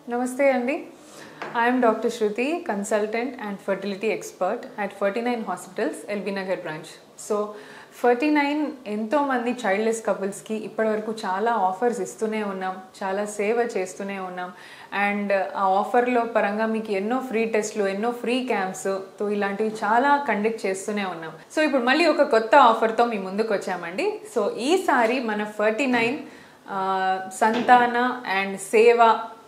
నమస్తే అండి I'm doctor Shruti consultant and fertility expert at forty nine hospitals LB Nagar branch so forty nine ఎంతో మంది childless కపుల్స్కి ఇప్పటివరకు చాలా ఆఫర్స్ ఇస్తూనే ఉన్నాం చాలా సేవ చేస్తూనే ఉన్నాం అండ్ ఆ ఆఫర్లో పరంగా మీకు ఎన్నో ఫ్రీ టెస్ట్లు ఎన్నో ఫ్రీ క్యాంప్స్ తో ఇలాంటివి చాలా కండక్ట్ చేస్తూనే ఉన్నాం సో ఇప్పుడు మళ్ళీ ఒక కొత్త ఆఫర్తో మీ ముందుకు వచ్చామండి సో ఈసారి మన ఫర్టీ నైన్ సంతాన అండ్ సేవ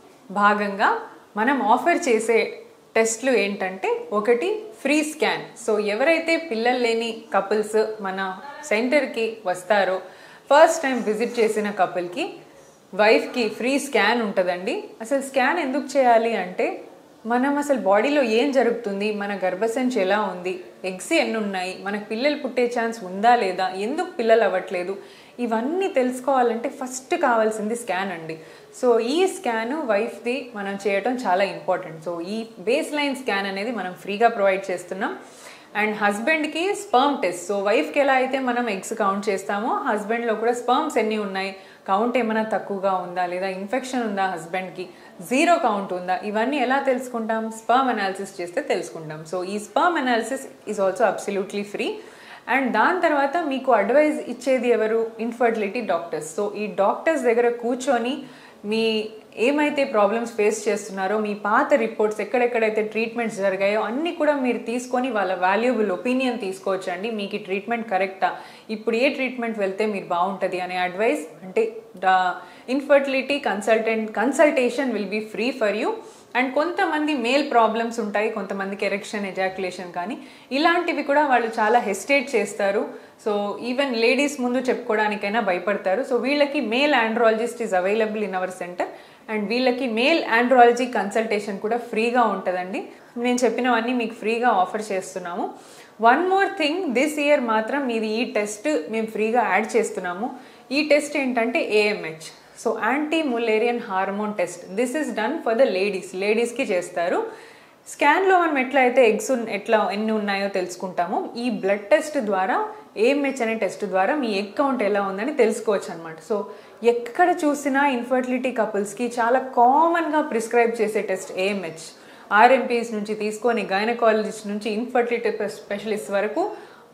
భాగంగా మనం ఆఫర్ చేసే టెస్ట్లు ఏంటంటే ఒకటి ఫ్రీ స్కాన్ సో ఎవరైతే పిల్లలు లేని కపుల్స్ మన సెంటర్కి వస్తారో ఫస్ట్ టైం విజిట్ చేసిన కపుల్కి వైఫ్కి ఫ్రీ స్కాన్ ఉంటుందండి అసలు స్కాన్ ఎందుకు చేయాలి అంటే మనం అసలు బాడీలో ఏం జరుగుతుంది మన గర్భసంచి ఎలా ఉంది ఎగ్స్ ఎన్ని ఉన్నాయి మనకు పిల్లలు పుట్టే ఛాన్స్ ఉందా లేదా ఎందుకు పిల్లలు అవ్వట్లేదు ఇవన్నీ తెలుసుకోవాలంటే ఫస్ట్ కావాల్సింది స్కాన్ అండి సో ఈ స్కాన్ వైఫ్ది మనం చేయటం చాలా ఇంపార్టెంట్ సో ఈ బేస్ లైన్ స్కాన్ అనేది మనం ఫ్రీగా ప్రొవైడ్ చేస్తున్నాం అండ్ హస్బెండ్కి స్పర్మ్ టెస్ట్ సో వైఫ్కి ఎలా అయితే మనం ఎగ్స్ కౌంట్ చేస్తామో హస్బెండ్లో కూడా స్పర్మ్స్ ఎన్ని ఉన్నాయి కౌంట్ ఏమైనా తక్కువగా ఉందా లేదా ఇన్ఫెక్షన్ ఉందా హస్బెండ్కి జీరో కౌంట్ ఉందా ఇవన్నీ ఎలా తెలుసుకుంటాం స్పర్మ్ అనాలిసిస్ చేస్తే తెలుసుకుంటాం సో ఈ sperm analysis is also absolutely free and దాని తర్వాత మీకు అడ్వైజ్ ఇచ్చేది ఎవరు ఇన్ఫర్టిలిటీ డాక్టర్స్ సో ఈ డాక్టర్స్ దగ్గర కూర్చొని మీ ఏమైతే ప్రాబ్లమ్స్ ఫేస్ చేస్తున్నారో మీ పాత రిపోర్ట్స్ ఎక్కడెక్కడైతే ట్రీట్మెంట్స్ జరిగాయో అన్నీ కూడా మీరు తీసుకొని వాళ్ళ వాల్యుబుల్ ఒపీనియన్ తీసుకోవచ్చండి మీకు ఈ ట్రీట్మెంట్ కరెక్టా ఇప్పుడు ఏ ట్రీట్మెంట్ వెళ్తే మీరు బాగుంటుంది అనే అడ్వైస్ అంటే infertility consultant consultation will be free for you and కొంతమంది మేల్ ప్రాబ్లమ్స్ ఉంటాయి కొంతమందికి ఎరెక్షన్ ఎజాక్యులేషన్ కానీ ఇలాంటివి కూడా వాళ్ళు చాలా హెస్టేట్ చేస్తారు సో ఈవెన్ లేడీస్ ముందు చెప్పుకోవడానికైనా భయపడతారు సో వీళ్ళకి male andrologist is available in our centre and వీళ్ళకి మేల్ ఆండ్రాలజీ కన్సల్టేషన్ కూడా ఫ్రీగా ఉంటుందండి నేను చెప్పినవన్నీ మీకు ఫ్రీగా ఆఫర్ చేస్తున్నాము one more thing this year మాత్రం ఇది ఈ టెస్ట్ మేము ఫ్రీగా యాడ్ చేస్తున్నాము ఈ టెస్ట్ ఏంటంటే AMH so anti mullerian hormone test this is done for the ladies లేడీస్కి చేస్తారు స్కాన్లో మనం ఎట్లా అయితే ఎగ్స్ ఎట్లా ఎన్ని ఉన్నాయో తెలుసుకుంటామో ఈ బ్లడ్ టెస్ట్ ద్వారా ఏఎంహెచ్ అనే టెస్ట్ ద్వారా మీ ఎగ్ కౌంట్ ఎలా ఉందని తెలుసుకోవచ్చు అనమాట సో ఎక్కడ చూసినా ఇన్ఫర్టిలిటీ కపుల్స్కి చాలా కామన్గా ప్రిస్క్రైబ్ చేసే టెస్ట్ ఏఎంహెచ్ ఆర్ఎంపీస్ నుంచి తీసుకొని గైనకాలజిస్ట్ నుంచి ఇన్ఫర్టిలిటీ స్పెషలిస్ట్ వరకు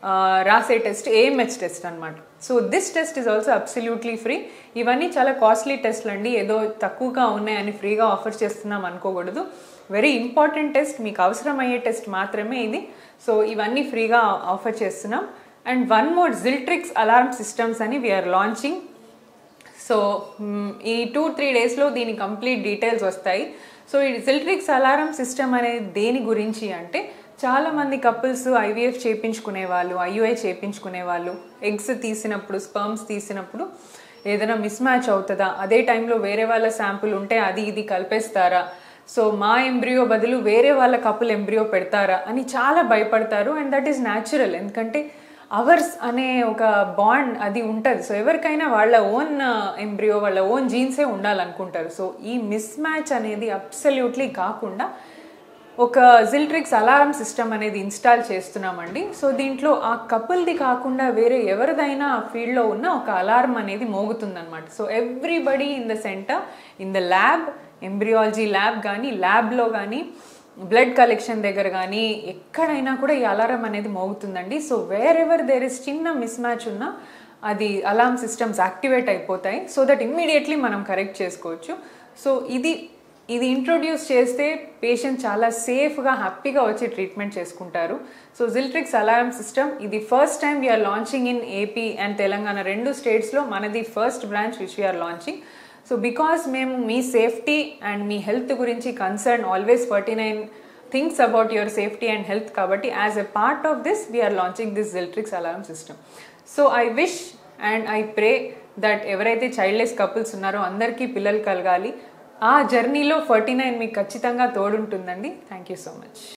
రాసే టెస్ట్ ఏఎంహెచ్ టెస్ట్ అనమాట so this test is also absolutely free ఇవన్నీ చాలా కాస్ట్లీ టెస్ట్లు అండి ఏదో తక్కువగా ఉన్నాయని ఫ్రీగా ఆఫర్ చేస్తున్నాం అనుకోకూడదు వెరీ ఇంపార్టెంట్ టెస్ట్ మీకు అవసరమయ్యే టెస్ట్ మాత్రమే ఇది సో ఇవన్నీ ఫ్రీగా ఆఫర్ చేస్తున్నాం and one more Giltrix alarm systems అని వీఆర్ లాంచింగ్ సో ఈ టూ త్రీ డేస్లో దీని కంప్లీట్ డీటెయిల్స్ వస్తాయి సో ఈ సిల్ట్రిక్స్ అలారం సిస్టమ్ అనేది దేని గురించి అంటే చాలా మంది కపుల్స్ ఐవీఎఫ్ చేయించుకునే వాళ్ళు ఐయుఐ చేయించుకునే వాళ్ళు ఎగ్స్ తీసినప్పుడు స్పర్మ్స్ తీసినప్పుడు ఏదైనా మిస్ మ్యాచ్ అవుతుందా అదే టైంలో వేరే వాళ్ళ శాంపుల్ ఉంటే అది ఇది కలిపేస్తారా సో మా ఎంబ్రియో బదులు వేరే వాళ్ళ కపుల్ ఎంబ్రియో పెడతారా అని చాలా భయపడతారు అండ్ దట్ ఈస్ న్యాచురల్ ఎందుకంటే అవర్స్ అనే ఒక బాండ్ అది ఉంటుంది సో ఎవరికైనా వాళ్ళ ఓన్ ఎంబ్రియో వాళ్ళ ఓన్ జీన్సే ఉండాలనుకుంటారు సో ఈ మిస్ మ్యాచ్ అనేది అబ్సల్యూట్లీ కాకుండా ఒక జిల్ట్రిక్స్ అలారం సిస్టమ్ అనేది ఇన్స్టాల్ చేస్తున్నామండి సో దీంట్లో ఆ కపుల్ది కాకుండా వేరే ఎవరిదైనా ఆ ఫీల్డ్లో ఉన్న ఒక అలారం అనేది మోగుతుందన్నమాట so everybody in the centre in the lab embryology lab కానీ ల్యాబ్లో కానీ బ్లడ్ కలెక్షన్ దగ్గర కానీ ఎక్కడైనా కూడా ఈ అలారం అనేది మోగుతుందండి so wherever there is చిన్న మిస్ మ్యాచ్ ఉన్నా అది అలారం సిస్టమ్స్ యాక్టివేట్ అయిపోతాయి సో దట్ ఇమ్మీడియట్లీ మనం కరెక్ట్ చేసుకోవచ్చు సో ఇది ఇది ఇంట్రొడ్యూస్ చేస్తే పేషెంట్ చాలా సేఫ్గా హ్యాపీగా వచ్చి ట్రీట్మెంట్ చేసుకుంటారు సో జిల్ట్రిక్స్ అలారం సిస్టమ్ ఇది first time we're launching in AP and Telangana రెండు స్టేట్స్లో మనది first branch which we're launching so because మేము మీ సేఫ్టీ అండ్ మీ హెల్త్ గురించి concern always forty nine things about your safety and health కాబట్టి as a part of this we're launching this Giltrix alarm system so I wish and I pray that ఎవరైతే childless couples ఉన్నారో అందరికీ పిల్లలు కలగాలి ఆ జర్నీలో forty nine మీకు ఖచ్చితంగా తోడుంటుందండి థ్యాంక్ యూ సో మచ్